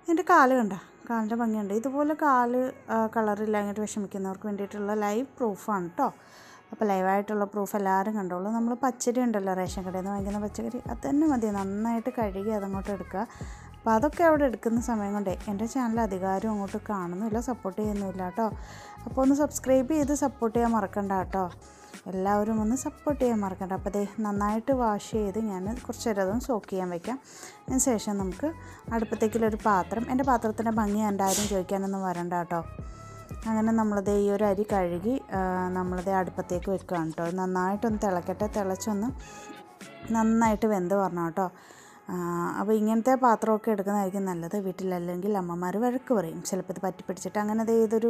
എൻ്റെ കാല് കണ്ട കാലിൻ്റെ ഭംഗിയുണ്ട് ഇതുപോലെ കാല് കളറില്ലാഞ്ഞിട്ട് വിഷമിക്കുന്നവർക്ക് വേണ്ടിയിട്ടുള്ള ലൈവ് പ്രൂഫാണ് കേട്ടോ അപ്പോൾ ലൈവായിട്ടുള്ള പ്രൂഫ് എല്ലാവരും കണ്ടോളൂ നമ്മൾ പച്ചരി ഉണ്ടല്ലോ റേഷൻ കടയിൽ നിന്ന് വാങ്ങിക്കുന്ന പച്ചക്കറി അത് തന്നെ മതി നന്നായിട്ട് കഴുകി അതങ്ങോട്ട് എടുക്കുക അപ്പോൾ അതൊക്കെ അവിടെ എടുക്കുന്ന സമയം കൊണ്ടേ എൻ്റെ ചാനൽ അധികാരം അങ്ങോട്ട് കാണുന്നില്ല സപ്പോർട്ട് ചെയ്യുന്നില്ല കേട്ടോ അപ്പോൾ ഒന്ന് സബ്സ്ക്രൈബ് ചെയ്ത് സപ്പോർട്ട് ചെയ്യാൻ മറക്കണ്ട കേട്ടോ എല്ലാവരും ഒന്ന് സപ്പോർട്ട് ചെയ്യാൻ മറക്കണ്ട അപ്പോൾ ദേ നന്നായിട്ട് വാഷ് ചെയ്ത് ഞാൻ കുറച്ച് നേരം അതൊന്ന് സോക്ക് ചെയ്യാൻ വെക്കാം അതിന് ശേഷം നമുക്ക് അടുപ്പത്തേക്കുള്ളൊരു പാത്രം എൻ്റെ പാത്രത്തിൻ്റെ ഭംഗി എൻ്റെ ആരും ചോദിക്കാനൊന്നും വരണ്ട കേട്ടോ അങ്ങനെ നമ്മളത് ഈ ഒരു അരി കഴുകി നമ്മളത് അടുപ്പത്തേക്ക് വെക്കുകയാണ് കേട്ടോ നന്നായിട്ടൊന്ന് തിളക്കട്ടെ തിളച്ചൊന്ന് നന്നായിട്ട് വെന്ത് പറഞ്ഞു കേട്ടോ അപ്പോൾ ഇങ്ങനത്തെ പാത്രമൊക്കെ എടുക്കുന്നതായിരിക്കും നല്ലത് വീട്ടിലല്ലെങ്കിൽ അമ്മമാർ വഴക്ക് പറയും ചിലപ്പോൾ ഇത് പറ്റി പിടിച്ചിട്ട് അങ്ങനെ ദേ ഇതൊരു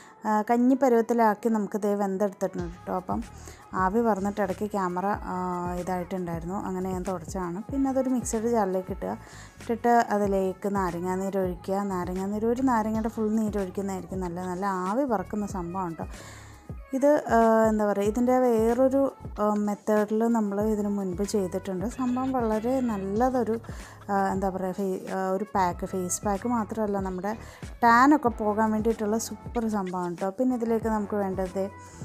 കഞ്ഞി പരുവത്തിലാക്കി നമുക്ക് ദേ വെന്തെടുത്തിട്ടുണ്ട് കേട്ടോ അപ്പം ആവി പറഞ്ഞിട്ട് ഇടയ്ക്ക് ക്യാമറ ഇതായിട്ടുണ്ടായിരുന്നു അങ്ങനെ ഞാൻ തുടച്ചതാണ് പിന്നെ അതൊരു മിക്സഡ് ജാറിലേക്ക് ഇട്ടുക ഇട്ടിട്ട് അതിലേക്ക് നാരങ്ങാനീര് ഒഴിക്കുക നാരങ്ങാനീര് ഒരു നാരങ്ങയുടെ ഫുൾ നീര് ഒഴിക്കുന്നതായിരിക്കും നല്ല നല്ല ആവി പറക്കുന്ന സംഭവം കേട്ടോ ഇത് എന്താ പറയുക ഇതിൻ്റെ വേറൊരു മെത്തേഡിൽ നമ്മൾ ഇതിന് മുൻപ് ചെയ്തിട്ടുണ്ട് സംഭവം വളരെ നല്ലതൊരു എന്താ പറയുക ഫേ ഒരു പാക്ക് ഫേസ് പാക്ക് മാത്രമല്ല നമ്മുടെ ടാനൊക്കെ പോകാൻ വേണ്ടിയിട്ടുള്ള സൂപ്പർ സംഭവം കേട്ടോ പിന്നെ ഇതിലേക്ക് നമുക്ക് വേണ്ടത്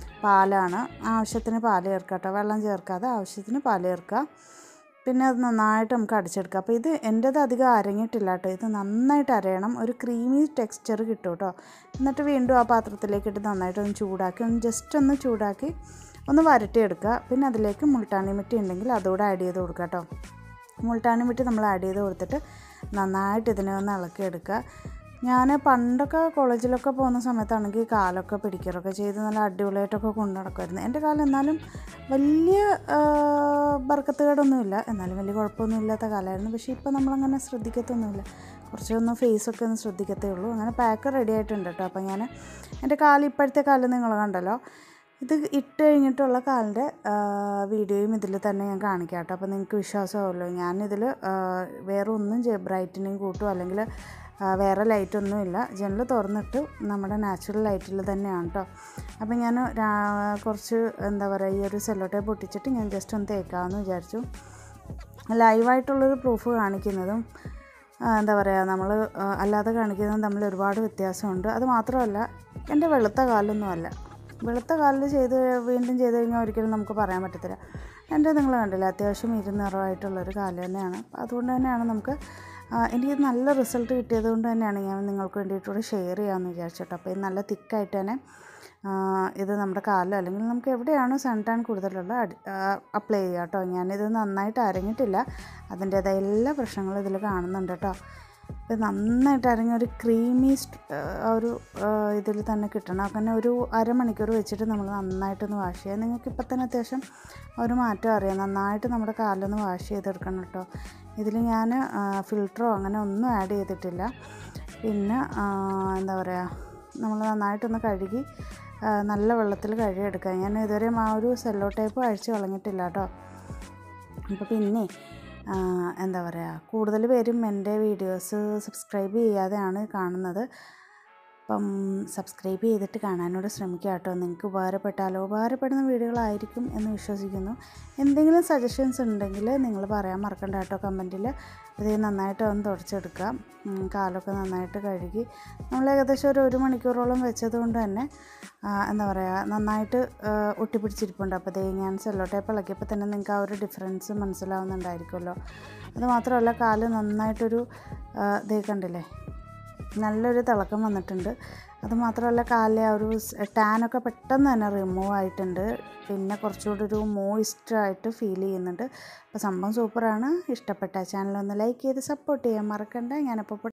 പാലാണ് ആവശ്യത്തിന് പാൽ ചേർക്കുക കേട്ടോ വെള്ളം ചേർക്കാതെ ആവശ്യത്തിന് പാൽ ചേർക്കുക പിന്നെ അത് നന്നായിട്ട് നമുക്ക് അടിച്ചെടുക്കാം അപ്പോൾ ഇത് എൻ്റേത് അധികം അരങ്ങിയിട്ടില്ല കേട്ടോ ഇത് നന്നായിട്ട് അരയണം ഒരു ക്രീമി ടെക്സ്ചർ കിട്ടും കേട്ടോ എന്നിട്ട് വീണ്ടും ആ പാത്രത്തിലേക്ക് ഇട്ട് നന്നായിട്ട് ഒന്ന് ചൂടാക്കി ഒന്ന് ജസ്റ്റ് ഒന്ന് ചൂടാക്കി ഒന്ന് വരട്ടിയെടുക്കുക പിന്നെ അതിലേക്ക് മുൾട്ടാണി മിട്ടി ഉണ്ടെങ്കിൽ അതുകൂടെ ആഡ് ചെയ്ത് കൊടുക്കുക കേട്ടോ മുൾട്ടാണി മിട്ടി നമ്മൾ ആഡ് ചെയ്ത് കൊടുത്തിട്ട് നന്നായിട്ട് ഇതിനെ ഒന്ന് ഇളക്കിയെടുക്കുക ഞാൻ പണ്ടൊക്കെ കോളേജിലൊക്കെ പോകുന്ന സമയത്താണെങ്കിൽ കാലൊക്കെ പിടിക്കാറൊക്കെ ചെയ്ത് നല്ല അടിപൊളിയായിട്ടൊക്കെ കൊണ്ടു നടക്കുമായിരുന്നു എൻ്റെ കാലം എന്നാലും വലിയ ബർക്കത്തുകേടൊന്നുമില്ല എന്നാലും വലിയ കുഴപ്പമൊന്നും ഇല്ലാത്ത കാലമായിരുന്നു പക്ഷേ ഇപ്പോൾ നമ്മളങ്ങനെ ശ്രദ്ധിക്കത്തൊന്നുമില്ല കുറച്ചൊന്ന് ഫേസൊക്കെ ഒന്ന് ശ്രദ്ധിക്കത്തേ ഉള്ളൂ അങ്ങനെ പാക്ക് റെഡി ആയിട്ടുണ്ട് കേട്ടോ അപ്പോൾ ഞാൻ എൻ്റെ കാല് ഇപ്പോഴത്തെ കാലം നിങ്ങൾ കണ്ടല്ലോ ഇത് ഇട്ട് കഴിഞ്ഞിട്ടുള്ള കാലിൻ്റെ വീഡിയോയും ഇതിൽ തന്നെ ഞാൻ കാണിക്കാം കേട്ടോ അപ്പോൾ നിങ്ങൾക്ക് വിശ്വാസമാവുമല്ലോ ഞാനിതിൽ വേറെ ഒന്നും ബ്രൈറ്റനിങ് കൂട്ടും അല്ലെങ്കിൽ വേറെ ലൈറ്റൊന്നുമില്ല ജനൽ തുറന്നിട്ട് നമ്മുടെ നാച്ചുറൽ ലൈറ്റിൽ തന്നെയാണ് കേട്ടോ അപ്പം ഞാൻ കുറച്ച് എന്താ പറയുക ഈ ഒരു സെല്ലോ ടേപ്പ് പൊട്ടിച്ചിട്ട് ഞാൻ ജസ്റ്റ് ഒന്ന് തേക്കാമെന്ന് വിചാരിച്ചു ലൈവായിട്ടുള്ളൊരു പ്രൂഫ് കാണിക്കുന്നതും എന്താ പറയുക നമ്മൾ അല്ലാതെ കാണിക്കുന്നതും തമ്മിൽ ഒരുപാട് വ്യത്യാസമുണ്ട് അത് മാത്രമല്ല എൻ്റെ വെളുത്ത കാലൊന്നുമല്ല വെളുത്ത കാലിൽ ചെയ്ത് വീണ്ടും ചെയ്ത് കഴിഞ്ഞാൽ ഒരിക്കലും നമുക്ക് പറയാൻ പറ്റത്തില്ല എൻ്റെ നിങ്ങൾ കണ്ടില്ല അത്യാവശ്യം ഇരുനിറമായിട്ടുള്ളൊരു കാല് തന്നെയാണ് അതുകൊണ്ട് തന്നെയാണ് നമുക്ക് എനിക്ക് നല്ല റിസൾട്ട് കിട്ടിയത് കൊണ്ട് തന്നെയാണ് ഞാൻ നിങ്ങൾക്ക് വേണ്ടിയിട്ടൂടെ ഷെയർ ചെയ്യാമെന്ന് വിചാരിച്ചിട്ട് അപ്പോൾ ഇത് നല്ല തിക്കായിട്ട് തന്നെ ഇത് നമ്മുടെ കാലിൽ അല്ലെങ്കിൽ നമുക്ക് എവിടെയാണോ സൺ ടാൻ കൂടുതലുള്ള അപ്ലൈ ചെയ്യുക കേട്ടോ ഞാനിത് നന്നായിട്ട് അരങ്ങിട്ടില്ല അതിൻ്റേതായ എല്ലാ പ്രശ്നങ്ങളും ഇതിൽ കാണുന്നുണ്ട് കേട്ടോ ഇത് നന്നായിട്ട് അരങ്ങി ഒരു ക്രീമി ഒരു ഇതിൽ തന്നെ കിട്ടണം അങ്ങനെ ഒരു അരമണിക്കൂർ വെച്ചിട്ട് നമ്മൾ നന്നായിട്ടൊന്ന് വാഷ് ചെയ്യുക നിങ്ങൾക്ക് ഇപ്പം തന്നെ അത്യാവശ്യം ഒരു മാറ്റം അറിയാം നന്നായിട്ട് നമ്മുടെ കാലൊന്ന് വാഷ് ചെയ്തെടുക്കണം കേട്ടോ ഇതിൽ ഞാൻ ഫിൽറ്ററോ അങ്ങനെ ഒന്നും ആഡ് ചെയ്തിട്ടില്ല പിന്നെ എന്താ പറയുക നമ്മൾ നന്നായിട്ടൊന്ന് കഴുകി നല്ല വെള്ളത്തിൽ കഴുകിയെടുക്കുക ഞാൻ ഇതുവരെയും ആ ഒരു സെല്ലോ ടൈപ്പ് അഴിച്ച് കളഞ്ഞിട്ടില്ല കേട്ടോ അപ്പോൾ പിന്നെ എന്താ പറയുക കൂടുതൽ പേരും എൻ്റെ വീഡിയോസ് സബ്സ്ക്രൈബ് ചെയ്യാതെയാണ് കാണുന്നത് അപ്പം സബ്സ്ക്രൈബ് ചെയ്തിട്ട് കാണാനോട് ശ്രമിക്കുക കേട്ടോ നിങ്ങൾക്ക് ഉപകാരപ്പെട്ടാലോ ഉപകാരപ്പെടുന്ന വീഡിയോകളായിരിക്കും എന്ന് വിശ്വസിക്കുന്നു എന്തെങ്കിലും സജഷൻസ് ഉണ്ടെങ്കിൽ നിങ്ങൾ പറയാൻ മറക്കണ്ട കേട്ടോ കമൻറ്റിൽ ഇത് നന്നായിട്ട് ഒന്ന് തുടച്ചെടുക്കുക കാലൊക്കെ നന്നായിട്ട് കഴുകി നമ്മൾ ഏകദേശം ഒരു ഒരു മണിക്കൂറോളം വെച്ചത് കൊണ്ട് തന്നെ എന്താ പറയുക നന്നായിട്ട് ഒട്ടിപ്പിടിച്ചിരിപ്പുണ്ട് അപ്പോൾ ദേ ഞാൻ സെല്ലോ ടേപ്പ് ഇളക്കിയപ്പോൾ തന്നെ നിങ്ങൾക്ക് ആ ഒരു ഡിഫറൻസ് മനസ്സിലാവുന്നുണ്ടായിരിക്കുമല്ലോ അത് മാത്രമല്ല കാല് നന്നായിട്ടൊരു ഇതേ കണ്ടില്ലേ നല്ലൊരു തിളക്കം വന്നിട്ടുണ്ട് അതുമാത്രമല്ല കാലിലെ ആ ഒരു ടാനൊക്കെ പെട്ടെന്ന് തന്നെ റിമൂവ് ആയിട്ടുണ്ട് പിന്നെ കുറച്ചുകൂടി ഒരു മോയിസ്റ്റായിട്ട് ഫീൽ ചെയ്യുന്നുണ്ട് അപ്പോൾ സംഭവം സൂപ്പറാണ് ഇഷ്ടപ്പെട്ട ചാനലൊന്ന് ലൈക്ക് ചെയ്ത് സപ്പോർട്ട് ചെയ്യാൻ മറക്കണ്ട ഞാനപ്പോൾ